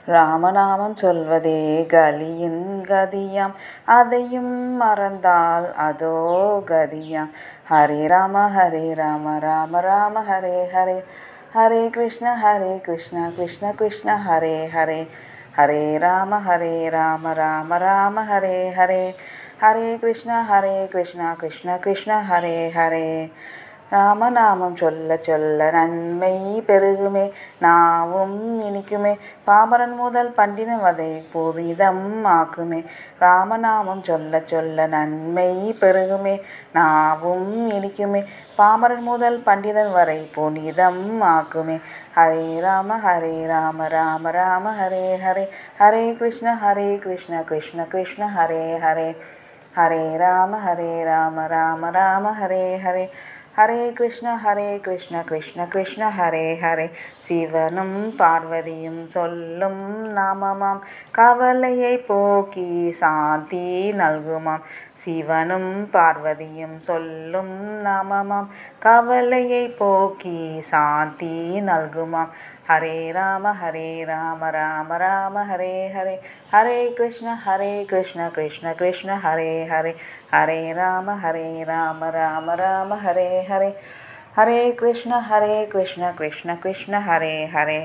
ராமநாமம் சொல்வதே கலியின் கதியாம் அதையும் மறந்தால் அதோ கதியாம் ஹரே ராம ஹரே ராம ராம ராம ஹரே ஹரே ஹரே கிருஷ்ண ஹரே கிருஷ்ண கிருஷ்ண கிருஷ்ண ஹரே ஹரே ஹரே ராம ஹரே ராம ராம ராம ஹரே ஹரே ஹரே கிருஷ்ண ஹரே கிருஷ்ண கிருஷ்ண கிருஷ்ண ஹரே ஹரே ராமநாமம் சொல்ல சொல்ல நன்மை பெருகுமே நாவும் இனிக்குமே பாமரன் முதல் பண்டின வதை புரிதம் ஆக்குமே ராமநாமம் சொல்ல சொல்ல நன்மை பெருகுமே நாவும் இனிக்குமே பாமரன் முதல் பண்டிதன் வரை புனிதம் ஆக்குமே ஹரே ராம ஹரே ராம ராம ராம ஹரே ஹரே ஹரே கிருஷ்ண ஹரே கிருஷ்ண கிருஷ்ண கிருஷ்ண ஹரே ஹரே ஹரே ராம ஹரே ராம ராம ராம ஹரே ஹரே ஹரே கிருஷ்ண ஹரே கிருஷ்ண கிருஷ்ண கிருஷ்ண ஹரே ஹரே சிவனும் பார்வதியும் சொல்லும் நாமமாம் கவலையை போக்கி சாந்தி நல்குமாம் சிவனும் பார்வதியும் சொல்லும் நாமமாம் கவலையை போக்கி சாந்தி நல்குமாம் ஹரே ராம ஹரே ராம ராம ராம ஹரே ஹரே ஹரே கிருஷ்ண ஹரே கிருஷ்ண கிருஷ்ண கிருஷ்ண ஹரே ஹரே ஹரே ராம ஹரே ராம ராம ராம ஹரே ஹரே ஹரே கிருஷ்ண ஹரே கிருஷ்ண கிருஷ்ண கிருஷ்ண ஹரே ஹரே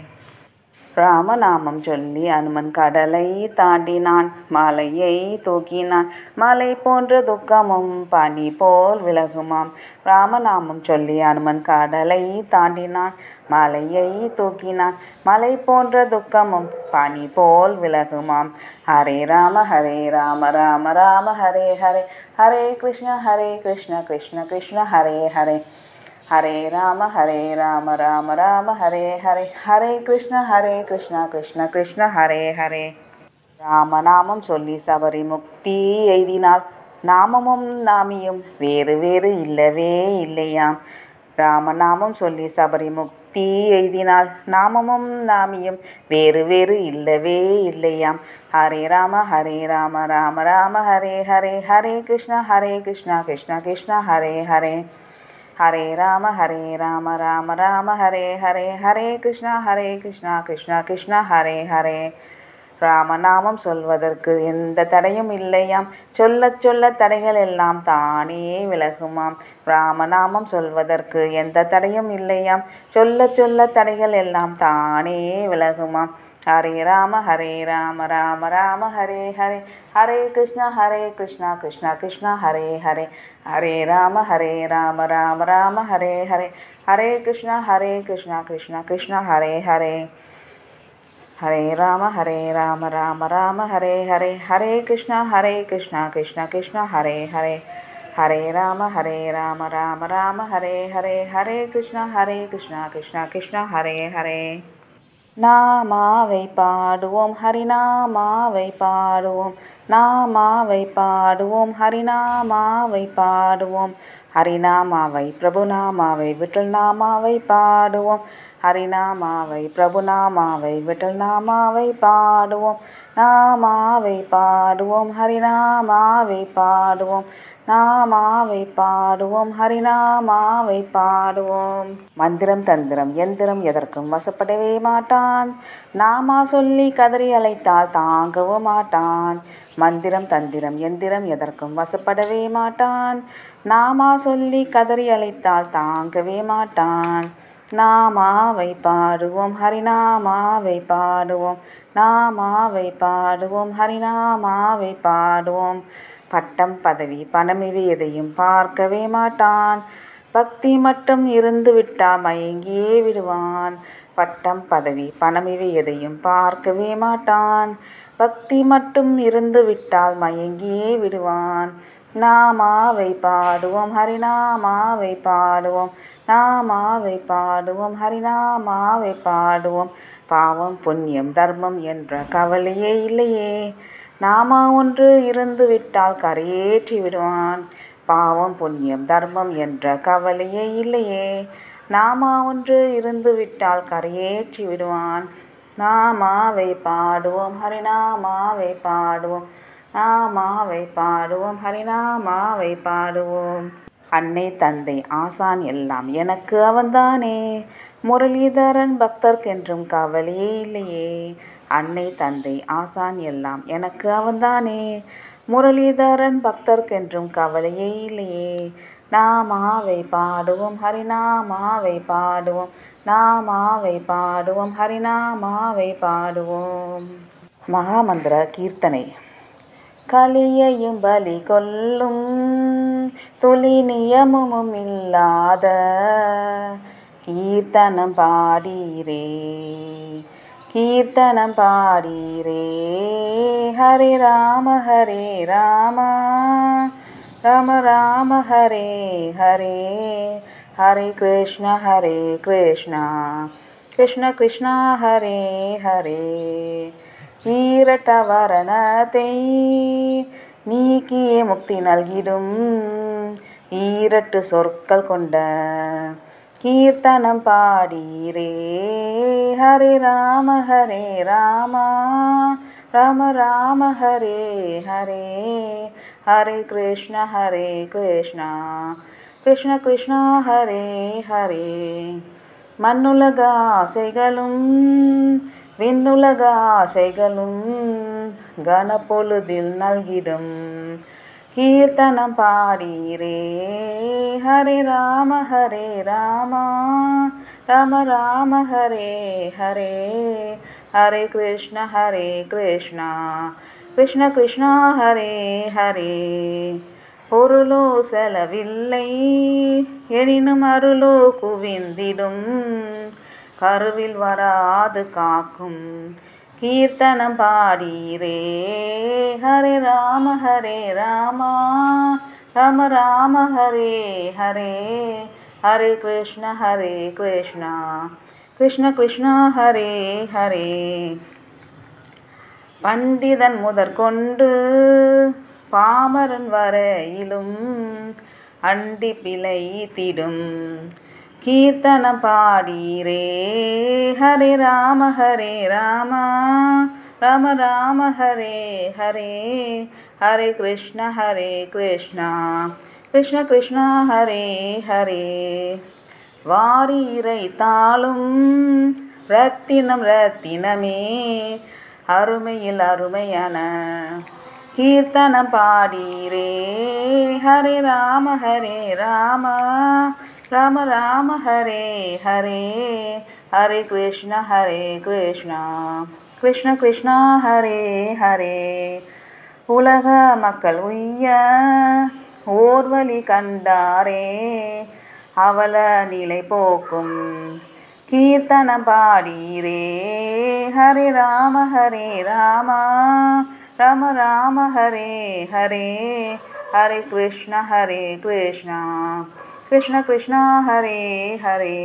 ராமநாமம் சொல்லி அனுமன் கடலை தாண்டினான் மலையை தூக்கினான் மலை போன்ற துக்கமும் பனி போல் விலகுமாம் ராமநாமம் சொல்லி அனுமன் கடலை தாண்டினான் மலையை தூக்கினான் மலை போன்ற துக்கமும் பனி போல் விலகுமாம் ஹரே ராம ஹரே ராம ராம ராம ஹரே ஹரே ஹரே கிருஷ்ண ஹரே கிருஷ்ண கிருஷ்ண கிருஷ்ண ஹரே ஹரே ஹரே ராம ஹரே ராம ராம ராம ஹரே ஹரே ஹரே கிருஷ்ண ஹரே கிருஷ்ண கிருஷ்ண கிருஷ்ண ஹரே ஹரே ராமநாமம் சொல்லி சபரி முக்தி எய்தினாள் நாமமும் நாமியும் வேறு வேறு இல்லவே இல்லையாம் ராமநாமம் சொல்லி சபரி முக்தி எய்தினாள் நாமமும் நாமியும் வேறு வேறு இல்லவே இல்லையாம் ஹரே ராம ஹரே ராம ராம ராம ஹரே ஹரே ஹரே கிருஷ்ண ஹரே கிருஷ்ண கிருஷ்ண கிருஷ்ண ஹரே ஹரே ஹரே ராம ஹரே ராம ராம ராம ஹரே ஹரே ஹரே கிருஷ்ணா ஹரே கிருஷ்ணா கிருஷ்ணா கிருஷ்ணா ஹரே ஹரே ராமநாமம் சொல்வதற்கு எந்த தடையும் இல்லையாம் சொல்ல சொல்ல தடைகள் எல்லாம் தானே விலகுமாம் ராமநாமம் சொல்வதற்கு எந்த தடையும் இல்லையாம் சொல்ல சொல்ல தடைகள் எல்லாம் தானே விலகுமாம் ஹரே ராம ஹரே ராம ராம ராம ஹரே ஹரே ஹரே கிருஷ்ணா ஹரே கிருஷ்ணா கிருஷ்ணா கிருஷ்ணா ஹரே ஹரே ஹரே ராம ஹரே ராம ராம ராம ஹரே ஹரே ஹரே கிருஷ்ணா ஹரே கிருஷ்ணா கிருஷ்ணா கிருஷ்ணா ஹரே ஹரே ஹரே ராம ஹரே ராம ராம ராம ஹரே ஹரே ஹரே கிருஷ்ணா ஹரே கிருஷ்ணா கிருஷ்ணா கிருஷ்ணா ஹரே ஹரே ஹரே ராம ஹரே ராம ராம ராம ஹரே ஹரே ஹரே கிருஷ்ணா ஹரே கிருஷ்ணா கிருஷ்ணா கிருஷ்ணா ஹரே ஹரே நாமாவை பாடுவோம் ஹரிநாமாவை பாடுவோம் நாமாவை பாடுவோம் ஹரிநாமாவை பாடுவோம் ஹரிநாமாவை பிரபுநாமாவை விட்டல் நாமாவை பாடுவோம் ஹரிநாமாவை பிரபுநாமாவை விட்டல் நாமாவை பாடுவோம் நாமாவை பாடுவோம் ஹரிநாமாவை பாடுவோம் நாமாவை பாடுவோம் ஹரிநாமாவை பாடுவோம் மந்திரம் தந்திரம் எந்திரம் எதற்கும் வசப்படவே மாட்டான் நாமா சொல்லி கதறி அழைத்தால் தாங்கவும் மாட்டான் மந்திரம் தந்திரம் எந்திரம் எதற்கும் வசப்படவே மாட்டான் நாமா சொல்லி கதறி அழைத்தால் தாங்கவே மாட்டான் நாமாவை பாடுவோம் ஹரிநாமாவை பாடுவோம் நாமாவை பாடுவோம் ஹரிநாமாவை பாடுவோம் பட்டம் பதவி பணம் இவை எதையும் பார்க்கவே மாட்டான் பக்தி மட்டும் இருந்து விட்டா மயங்கியே விடுவான் பட்டம் பதவி பணம் இவை எதையும் பார்க்கவே மாட்டான் பக்தி மட்டும் இருந்து விட்டால் மயங்கியே விடுவான் நாமாவை பாடுவோம் ஹரிநாமாவை பாடுவோம் நாமாவை பாடுவோம் ஹரிநாமாவை பாடுவோம் பாவம் புண்ணியம் தர்மம் என்ற கவலையே இல்லையே நாமா ஒன்று இருந்து விட்டால் கரையேற்றி விடுவான் பாவம் புண்ணியம் தர்மம் என்ற கவலையே இல்லையே நாமா ஒன்று இருந்து விட்டால் கரையேற்றி விடுவான் நாமாவை பாடுவோம் ஹரிநாமாவை பாடுவோம் நாமாவை பாடுவோம் ஹரிநாமாவை பாடுவோம் அன்னை தந்தை ஆசான் எல்லாம் எனக்கு அவன்தானே முரளிதரன் பக்தர்க்கென்றும் கவலையே இல்லையே அன்னை தந்தை ஆசான் எல்லாம் எனக்கு அவன்தானே முரளிதரன் பக்தர்க்கென்றும் கவலையே இல்லையே நாமாவை பாடுவோம் ஹரிநாமாவை பாடுவோம் நாமாவை பாடுவோம் ஹரிநாமாவை பாடுவோம் மகாமந்திர கீர்த்தனை கலியையும் பலி கொல்லும் துளி நியமமும் இல்லாத கீர்த்தனம் பாடீரே கீர்த்தனம் பாடீரே ஹரே ராம ஹரே ராம ராம ராம ஹரே ஹரே ஹரே கிருஷ்ண ஹரே கிருஷ்ண கிருஷ்ண கிருஷ்ண ஹரே ஹரே ஈரட்ட வரணத்தை நீக்கியே முக்தி நல்கிடும் ஈரட்டு சொற்கள் கொண்ட கீர்த்தனம் பாடீரே ஹரே ராம ஹரே ராம ராம ராம ஹரே ஹரே ஹரே கிருஷ்ண ஹரே கிருஷ்ண கிருஷ்ண கிருஷ்ண ஹரே ஹரே மண்ணுலக ஆசைகளும் விண்ணுலக ஆசைகளும் கனப்பொழுதில் நல்கிடும் கீர்த்தனம் பாடீரே ஹரே ராம ஹரே ராம ராம ராம ஹரே ஹரே ஹரே கிருஷ்ண ஹரே கிருஷ்ண கிருஷ்ண கிருஷ்ண ஹரே ஹரே பொருளோ செலவில்லை எனினும் அருளோ குவிந்திடும் கருவில் வராது காக்கும் கீர்த்தனம் பாடீரே ஹரே ராம ஹரே ராம ராம ராம ஹரே ஹரே ஹரே கிருஷ்ண ஹரே கிருஷ்ண கிருஷ்ண கிருஷ்ண ஹரே ஹரே பண்டிதன் முதற்கொண்டு பாமரன் வரையிலும் அண்டி பிழைத்திடும் கீர்த்தனம் பாடீரே ஹரே ராம ஹரே ராம ராம ராம ஹரே ஹரே ஹரே கிருஷ்ண ஹரே கிருஷ்ண கிருஷ்ண கிருஷ்ண ஹரே ஹரே வாரி இறைத்தாலும் ரத்தினம் ரத்தினமே அருமையில் அருமையான கீர்த்தனம் பாடீரே ஹரே ராம ஹரே ராம ராம ராம ஹரே ஹரே ஹரே கிருஷ்ண ஹரே கிருஷ்ண கிருஷ்ண கிருஷ்ண ஹரே ஹரே உலக மக்கள் உய்ய ஓர்வழி கண்டாரே அவல நிலை போக்கும் கீர்த்தனம் பாடீரே ஹரே ராம ஹரே ராம ராம ராம ஹரே ஹரே ஹரே கிருஷ்ண ஹரே கிருஷ்ண கிருஷ்ண கிருஷ்ண ஹரே ஹரே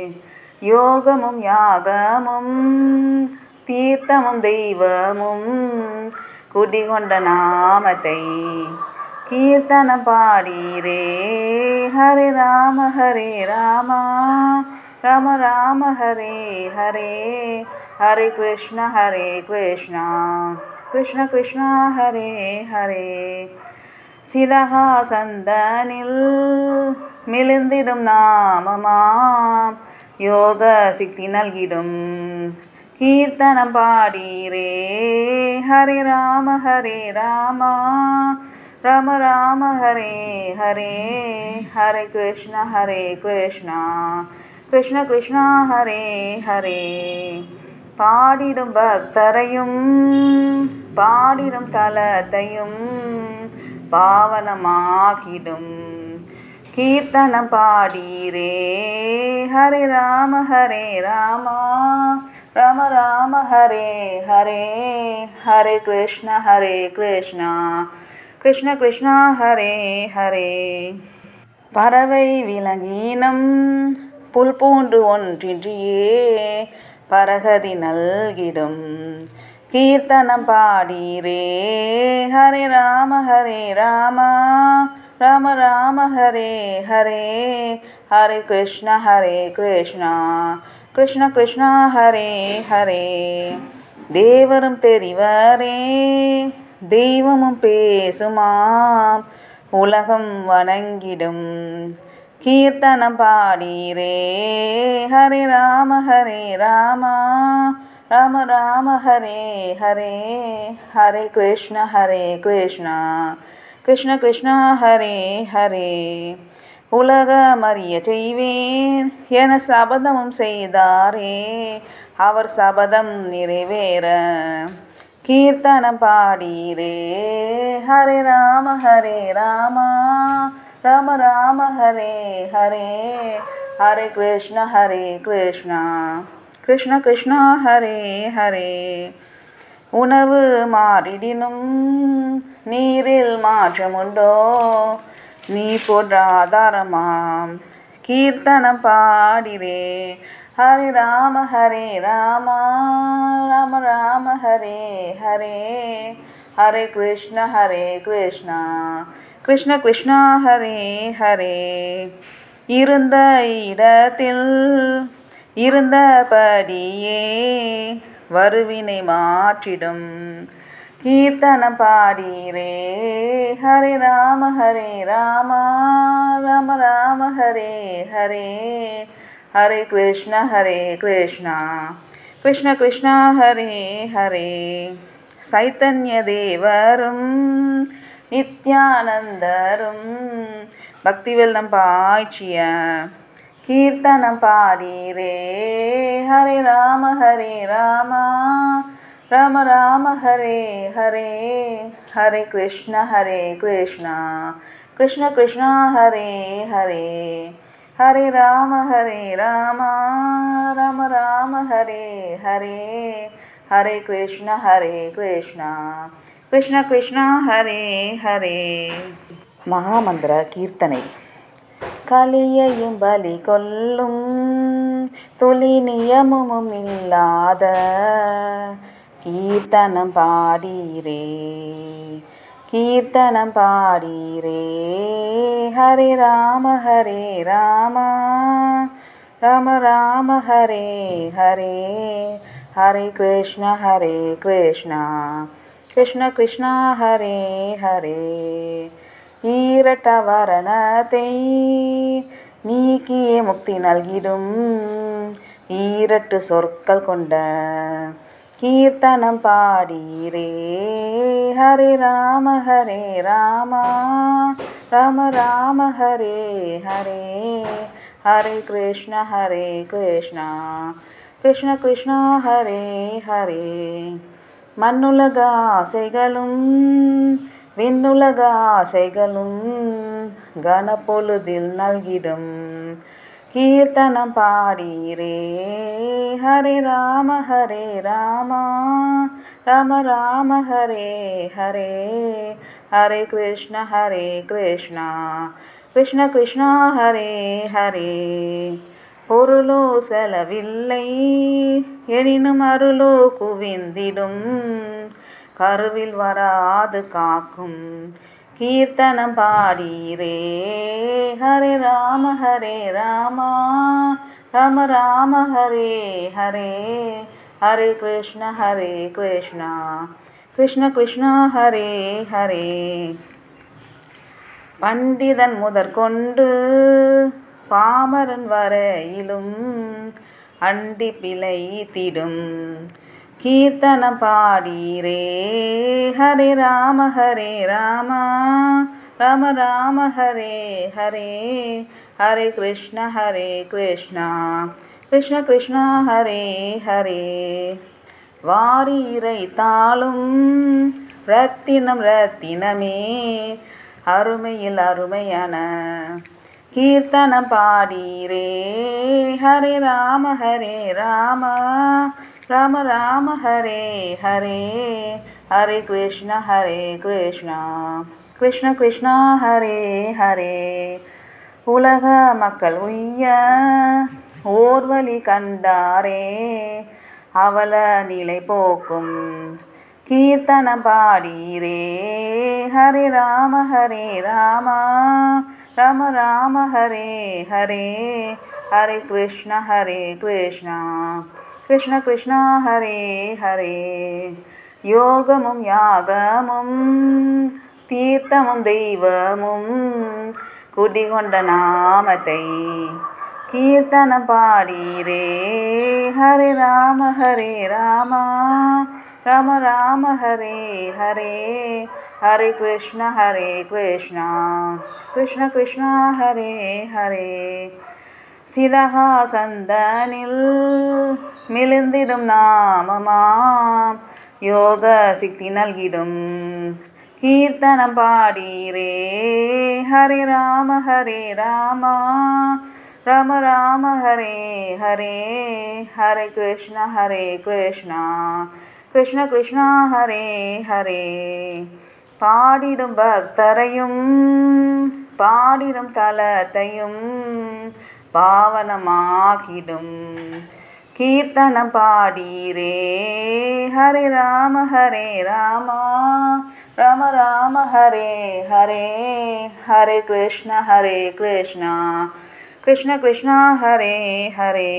யோகமும் யாகமும் தீர்த்தமும் தெய்வமும் குடிகொண்ட நாமத்தை கீர்த்தனம் பாடீரே ஹரே ராம ஹரே ராம ராம ராம ஹரே ஹரே ஹரே கிருஷ்ண ஹரே கிருஷ்ண கிருஷ்ண கிருஷ்ண ஹரே ஹரே சிதகா சந்தனில் மிளிந்திடும் நாமமாம் யோக சித்தி நல்கிடும் கீர்த்தனம் பாடீரே ஹரே ராம ஹரே ராம ராம ராம ஹரே ஹரே ஹரே கிருஷ்ண ஹரே கிருஷ்ண கிருஷ்ண கிருஷ்ண ஹரே ஹரே பாடிடும் பக்தரையும் பாடிடும் தலத்தையும் பாவனமாக்கிடும் கீர்த்தனம் பாடீரே ஹரே ராம ஹரே ராம ராம ராம ஹரே ஹரே ஹரே கிருஷ்ண ஹரே கிருஷ்ண கிருஷ்ண கிருஷ்ண ஹரே ஹரே பறவை விலங்கினம் புல் பூண்டு ஒன்றின்றியே பரகதி நல்கிடும் கீர்த்தனம் பாடீரே ஹரே ராம ஹரே ராம ராம ராம ஹரே ஹரே ஹரே கிருஷ்ண ஹரே கிருஷ்ண கிருஷ்ண கிருஷ்ண ஹரே ஹரே தேவரும் தெரிவரே தெய்வமும் பேசுமாம் உலகம் வணங்கிடும் கீர்த்தனம் பாடீரே ஹரே ராம ஹரே ராமா ராம ராம ஹரே ஹரே ஹரே கிருஷ்ண ஹரே கிருஷ்ணா கிருஷ்ண கிருஷ்ணா ஹரே ஹரே உலகமறிய செய்வேன் என சபதமும் செய்தாரே அவர் சபதம் நிறைவேற கீர்த்தனம் பாடீரே ஹரே ராம ஹரே ராமா ராம ராம ஹரே ஹரே ஹரே கிருஷ்ண ஹரே கிருஷ்ணா கிருஷ்ண கிருஷ்ணா ஹரே ஹரே உணவு மாறிடினும் நீரில் மாற்றமுண்டோ நீ போன்ற ஆதாரமாம் கீர்த்தனம் பாடிரே ஹரே ராம ஹரே ராமா ராம ராம ஹரே ஹரே ஹரே கிருஷ்ண ஹரே கிருஷ்ணா கிருஷ்ண கிருஷ்ணா ஹரே ஹரே இருந்த இடத்தில் இருந்தபடியே வருவினை மாற்றிடும் கீர்த்தனம் பாடீரே ஹரே ராம ஹரே ராமா ராம ராம ஹரே ஹரே ஹரே கிருஷ்ண ஹரே கிருஷ்ணா கிருஷ்ண கிருஷ்ணா ஹரே ஹரே சைத்தன்ய தேவரும் நித்யானந்தரும் பக்தி வெள்ளம் பாய்ச்சிய கீர்த்தனம் பாடீரே ஹரே ராம ஹரே ராமா ராம ராம ஹரே ஹரே ஹரே கிருஷ்ண ஹரே கிருஷ்ணா கிருஷ்ண கிருஷ்ணா ஹரே ஹரே ஹரே ராம ஹரே ராமா ராம ராம ஹரே ஹரே ஹரே கிருஷ்ண ஹரே கிருஷ்ணா கிருஷ்ண கிருஷ்ணா ஹரே ஹரே மகாமந்திர கீர்த்தனை கலியையும் பலி கொல்லும் துளி நியமமும் இல்லாத கீர்த்தனம் பாடீரே கீர்த்தனம் பாடீரே ஹரே ராம ஹரே ராமா ராம ராம ஹரே ஹரே ஹரே கிருஷ்ண ஹரே கிருஷ்ணா கிருஷ்ண கிருஷ்ணா ஹரே ஹரே ஈரட்ட வரணத்தை நீக்கியே முக்தி நல்கிடும் ஈரட்டு சொற்கள் கொண்ட கீர்த்தனம் பாடீரே ஹரே ராம ஹரே ராமா ராம ராம ஹரே ஹரே ஹரே கிருஷ்ண ஹரே கிருஷ்ணா கிருஷ்ண கிருஷ்ணா ஹரே ஹரே மண்ணுலக ஆசைகளும் விண்ணுலக ஆசைகளும் கனப்பொழுதில் நல்கிடும் கீர்த்தனம் பாடீரே ஹரே ராம ஹரே ராமா ராம ராம ஹரே ஹரே ஹரே கிருஷ்ண ஹரே கிருஷ்ணா கிருஷ்ண கிருஷ்ணா ஹரே ஹரே பொருளோ செலவில்லை எனினும் அருளோ குவிந்திடும் கருவில் வராது காக்கும் கீர்த்தனம் பாடீரே ஹரே ராம ஹரே ராமா ராம ராம ஹரே ஹரே ஹரே கிருஷ்ண ஹரே கிருஷ்ணா கிருஷ்ண கிருஷ்ணா ஹரே ஹரே பண்டிதன் முதற்கொண்டு பாமரன் வரையிலும் அண்டி பிழைத்திடும் கீர்த்தனம் பாடீரே ஹரே ராம ஹரே ராமா ராம ராம ஹரே ஹரே ஹரே கிருஷ்ண ஹரே கிருஷ்ணா கிருஷ்ண கிருஷ்ணா ஹரே ஹரே வாரி இறைத்தாலும் ரத்தினம் ரத்தினமே அருமையில் அருமையான கீர்த்தனம் பாடீரே ஹரே ராம ஹரே ராமா ராம ராம ஹரே ஹரே ஹரே கிருஷ்ண ஹரே கிருஷ்ணா கிருஷ்ண கிருஷ்ணா ஹரே ஹரே உலக மக்கள் உய்ய ஓர்வழி கண்டாரே அவல நிலை போக்கும் கீர்த்தனம் பாடீரே ஹரே ராம ஹரே ராமா ராம ராம ஹரே ஹரே ஹரே கிருஷ்ண ஹரே கிருஷ்ணா கிருஷ்ண கிருஷ்ணா ஹரே ஹரே யோகமும் யாகமும் தீர்த்தமும் தெய்வமும் குடிகொண்ட நாமத்தை கீர்த்தனம் பாடீரே ஹரே ராம ஹரே ராமா ராம ராம ஹரே ஹரே ஹரே கிருஷ்ண ஹரே கிருஷ்ணா கிருஷ்ண கிருஷ்ணா ஹரே ஹரே சிதகாசந்தனில் மிளிந்திடும் நாமமாம் யோக சித்தி நல்கிடும் கீர்த்தனம் பாடீரே ஹரே ராம ஹரே ராமா ராம ராம ஹரே ஹரே ஹரே கிருஷ்ண ஹரே கிருஷ்ணா கிருஷ்ண கிருஷ்ணா ஹரே ஹரே பாடிடும் பக்தரையும் பாடிடும் தலத்தையும் பாவனமாக்கிடும் கீர்த்தனம் பாடீரே ஹரே ராம ஹரே ராமா ராம ராம ஹரே ஹரே ஹரே கிருஷ்ண ஹரே கிருஷ்ணா கிருஷ்ண கிருஷ்ணா ஹரே ஹரே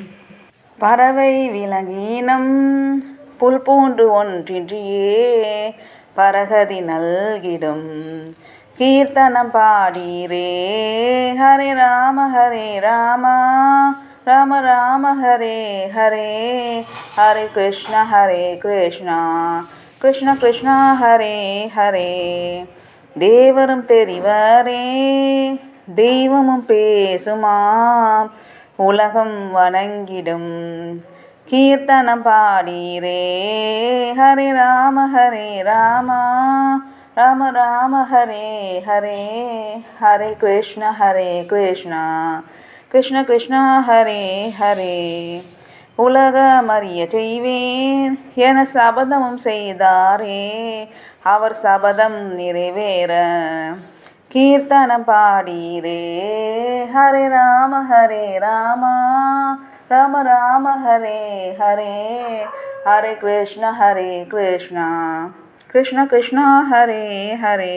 பறவை விலங்கினம் புல் பூண்டு ஒன்றின்றியே பரகதி நல்கிடும் கீர்த்தனம் பாடீரே ஹரே ராம ஹரே ராமா ராம ராம ஹரே ஹரே ஹரே கிருஷ்ண ஹரே கிருஷ்ணா கிருஷ்ண கிருஷ்ணா ஹரே ஹரே தேவரும் தெரிவரே தெய்வமும் பேசுமாம் உலகம் வணங்கிடும் கீர்த்தனம் பாடீரே ஹரே ராம ஹரே ராமா ராம ராம ஹரே ஹரே ஹரே கிருஷ்ண ஹரே கிருஷ்ணா கிருஷ்ண கிருஷ்ணா ஹரே ஹரே உலகமறிய செய்வேன் என சபதமும் செய்தாரே அவர் சபதம் நிறைவேற கீர்த்தனம் பாடீரே ஹரே ராம ஹரே ராமா ராம ராம ஹரே ஹரே ஹரே கிருஷ்ண ஹரே கிருஷ்ணா கிருஷ்ண கிருஷ்ணா ஹரே ஹரே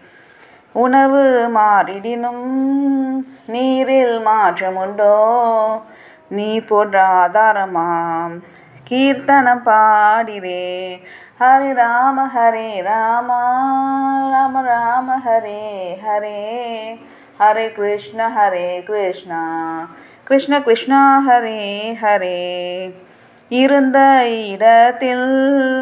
உணவு மாறிடினும் நீரில் மாற்றமுண்டோ நீ போன்ற ஆதாரமாம் கீர்த்தனம் பாடிரே ஹரே ராம ஹரே ராமா ராம ராம ஹரே ஹரே ஹரே கிருஷ்ண ஹரே கிருஷ்ணா கிருஷ்ண கிருஷ்ணா ஹரே ஹரே இருந்த இடத்தில்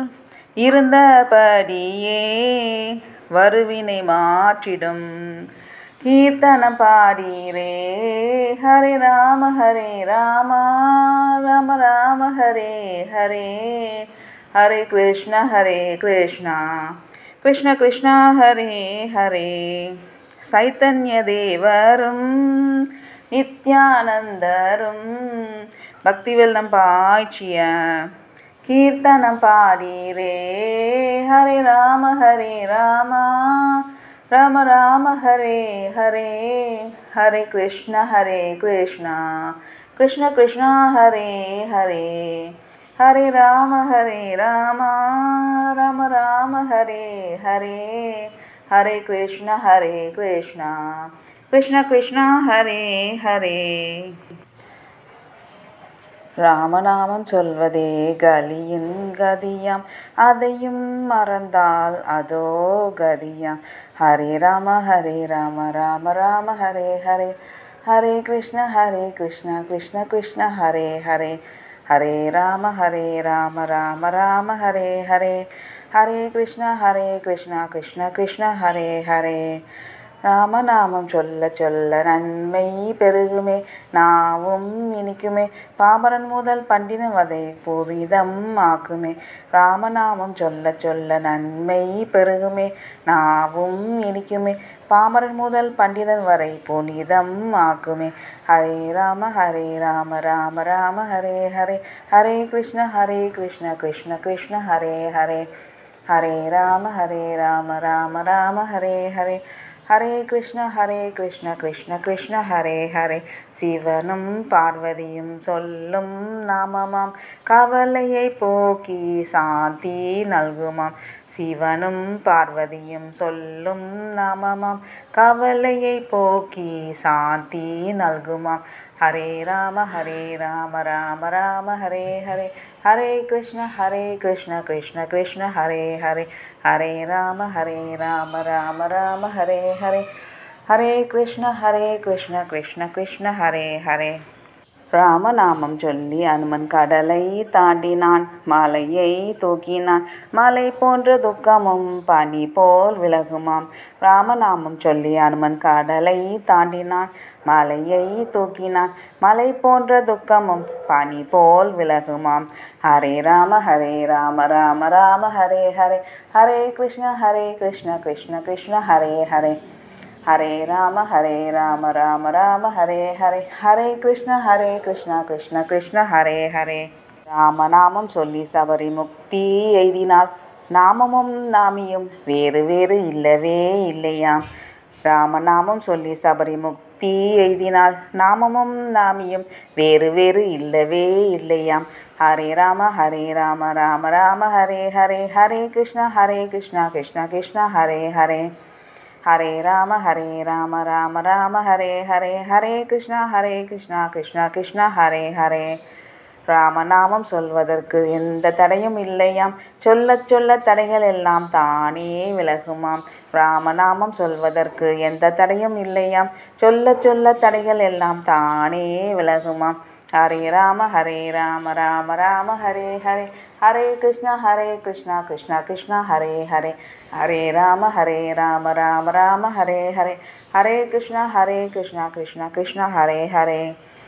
இருந்தபடியே வருவினை மாற்றிடும் கீர்த்தனம் பாடீரே ஹரே ராம ஹரே ராமா ராம ராம ஹரே ஹரே ஹரே கிருஷ்ண ஹரே கிருஷ்ணா கிருஷ்ண கிருஷ்ணா ஹரே ஹரே சைத்தன்ய தேவரும் நித்யானந்தரும் பக்தி வெள்ளம் பாய்ச்சிய கீர்த்தனம் பாடீரே ஹரே ராம ஹரே ராமா ராம ராம ஹரே ஹரே ஹரே கிருஷ்ண ஹரே கிருஷ்ணா கிருஷ்ண கிருஷ்ணா ஹரே ஹரே ஹரே ராம ஹரே ராமா ராம ராம ஹரே ஹரே ஹரே கிருஷ்ண ஹரே கிருஷ்ணா கிருஷ்ண கிருஷ்ணா ஹரே ஹரே ராமநாமம் சொல்வதே கலியின் கதியாம் அதையும் மறந்தால் அதோ கதியாம் ஹரே ராம ஹரே ராம ராம ராம ஹரே ஹரே ஹரே கிருஷ்ண ஹரே கிருஷ்ண கிருஷ்ண கிருஷ்ண ஹரே ஹரே ஹரே ராம ஹரே ராம ராம ராம ஹரே ஹரே ஹரே கிருஷ்ண ஹரே கிருஷ்ண கிருஷ்ண கிருஷ்ண ஹரே ஹரே ராமநாமம் சொல்ல சொல்ல நன்மை பெருகுமே நாவும் இனிக்குமே பாமரன் முதல் பண்டின வதை புரிதம் ஆக்குமே ராமநாமம் சொல்ல சொல்ல நன்மை பெருகுமே நாவும் இனிக்குமே பாமரன் முதல் பண்டிதன் வரை புனிதம் ஆக்குமே ஹரே ராம ஹரே ராம ராம ராம ஹரே ஹரே ஹரே கிருஷ்ண ஹரே கிருஷ்ண கிருஷ்ண கிருஷ்ண ஹரே ஹரே ஹரே ராம ஹரே ராம ராம ராம ஹரே ஹரே ஹரே கிருஷ்ண ஹரே கிருஷ்ண கிருஷ்ண கிருஷ்ண ஹரே ஹரே சிவனும் பார்வதியும் சொல்லும் நாமமாம் கவலையை போக்கி சாந்தி நல்குமாம் சிவனும் பார்வதியும் சொல்லும் நாமமாம் கவலையை போக்கி சாந்தி நல்குமாம் ஹரே ராம ஹரே ராம ராம ராம ஹரே ஹரே ஹரே கிருஷ்ண ஹரே கிருஷ்ண கிருஷ்ண கிருஷ்ண ஹரே ஹரே ஹரே ராம ஹரே ராம ராம ராம ஹரே ஹரே ஹரே கிருஷ்ண ஹரே கிருஷ்ண கிருஷ்ண கிருஷ்ண ஹரே ஹரே ராமநாமம் சொல்லி அனுமன் கடலை தாண்டினான் மாலையை தூக்கினான் மலை போன்ற துக்கமும் பனி போல் விலகுமாம் ராமநாமம் சொல்லி அனுமன் கடலை தாண்டினான் மலையை தூக்கினான் மலை போன்ற துக்கமும் பனி போல் விலகுமாம் ஹரே ராம ஹரே ராம ராம ராம ஹரே ஹரே ஹரே கிருஷ்ண ஹரே கிருஷ்ண கிருஷ்ண கிருஷ்ண ஹரே ஹரே ஹரே ராம ஹரே ராம ராம ராம ஹரே ஹரே ஹரே கிருஷ்ண ஹரே கிருஷ்ண கிருஷ்ண கிருஷ்ண ஹரே ஹரே ராமநாமம் சொல்லி சபரி முக்தி எய்தினாள் நாமமும் நாமியும் வேறு வேறு இல்லவே இல்லையாம் ராமநாமம் சொல்லி சபரி முக்தி எய்தினாள் நாமமும் நாமியும் வேறு வேறு இல்லவே இல்லையாம் ஹரே ராம ஹரே ராம ராம ராம ஹரே ஹரே ஹரே கிருஷ்ண ஹரே கிருஷ்ண கிருஷ்ண கிருஷ்ண ஹரே ஹரே ஹரே ராம ஹரே ராம ராம ராம ஹரே ஹரே ஹரே கிருஷ்ணா ஹரே கிருஷ்ணா கிருஷ்ணா கிருஷ்ணா ஹரே ஹரே ராமநாமம் சொல்வதற்கு எந்த தடையும் இல்லையாம் சொல்லச் சொல்ல தடைகள் எல்லாம் தானே விலகுமாம் ராமநாமம் சொல்வதற்கு எந்த தடையும் இல்லையாம் சொல்லச் சொல்ல தடைகள் எல்லாம் தானே விலகுமாம் ஹரே ராம ஹரே ராம ராம ராம ஹரே ஹரே ஹரே கிருஷ்ணா ஹரே கிருஷ்ணா கிருஷ்ணா கிருஷ்ணா ஹரே ஹரே ஹரே ராம ஹரே ராம ராம ராம ஹரே ஹரே ஹரே கிருஷ்ணா ஹரே கிருஷ்ணா கிருஷ்ணா கிருஷ்ணா ஹரே ஹரே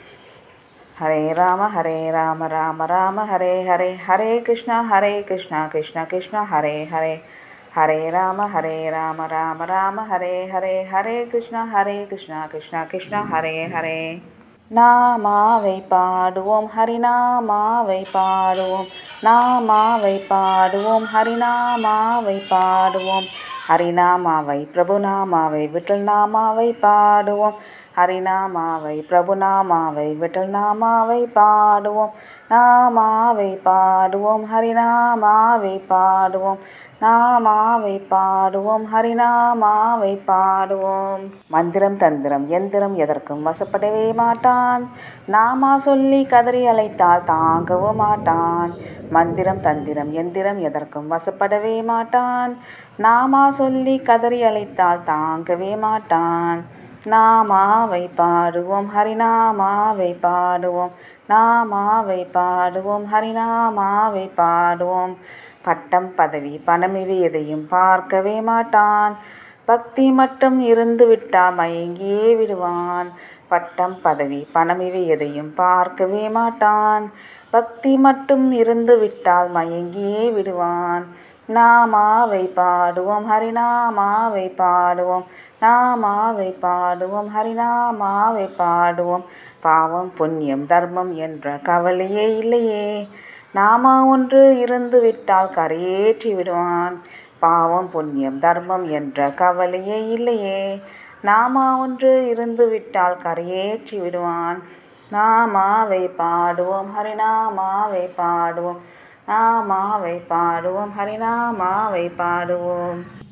ஹரே ராம ஹரே ராம ராம ராம ஹரே ஹரே ஹரே கிருஷ்ணா ஹரே கிருஷ்ணா கிருஷ்ணா கிருஷ்ணா ஹரே ஹரே ஹரே ராம ஹரே ராம ராம ராம ஹரே ஹரே ஹரே கிருஷ்ணா ஹரே கிருஷ்ணா கிருஷ்ணா கிருஷ்ணா ஹரே ஹரே நாமாவை பாடுவோம் ஹரிநாமாவை பாடுவோம் நாமாவை பாடுவோம் ஹரிநாமாவை பாடுவோம் ஹரிநாமாவை பிரபுநாமாவை விட்டல் நாமாவை பாடுவோம் ஹரிநாமாவை பிரபுநாமாவை விட்டல் நாமாவை பாடுவோம் நாமாவை பாடுவோம் ஹரிநாமாவை பாடுவோம் நாமாவை பாடுவோம் ஹரிநாமாவை பாடுவோம் மந்திரம் தந்திரம் எந்திரம் எதற்கும் வசப்படவே மாட்டான் நாமா சொல்லி கதறி அழைத்தால் தாங்கவும் மாட்டான் மந்திரம் தந்திரம் எந்திரம் எதற்கும் வசப்படவே மாட்டான் நாமா சொல்லி கதறி அழைத்தால் தாங்கவே மாட்டான் நாமாவை பாடுவோம் ஹரிநாமாவை பாடுவோம் நாமாவை பாடுவோம் ஹரிநாமாவை பாடுவோம் பட்டம் பதவி பணம் இவை எதையும் பார்க்கவே மாட்டான் பக்தி மட்டும் இருந்து விட்டா மயங்கியே விடுவான் பட்டம் பதவி பணம் இவை எதையும் பார்க்கவே மாட்டான் பக்தி மட்டும் இருந்து விட்டால் மயங்கியே விடுவான் நாமாவை பாடுவோம் ஹரிநாமாவை பாடுவோம் நாமாவை பாடுவோம் ஹரிநாமாவை பாடுவோம் பாவம் புண்ணியம் தர்மம் என்ற கவலையே இல்லையே நாமா ஒன்று இருந்து விட்டால் கரையேற்றி விடுவான் பாவம் புண்ணியம் தர்மம் என்ற கவலையே இல்லையே நாமா ஒன்று இருந்து விட்டால் கரையேற்றி விடுவான் நாமாவை பாடுவோம் ஹரிநாமாவை பாடுவோம் நாமாவை பாடுவோம் ஹரிநாமாவை பாடுவோம்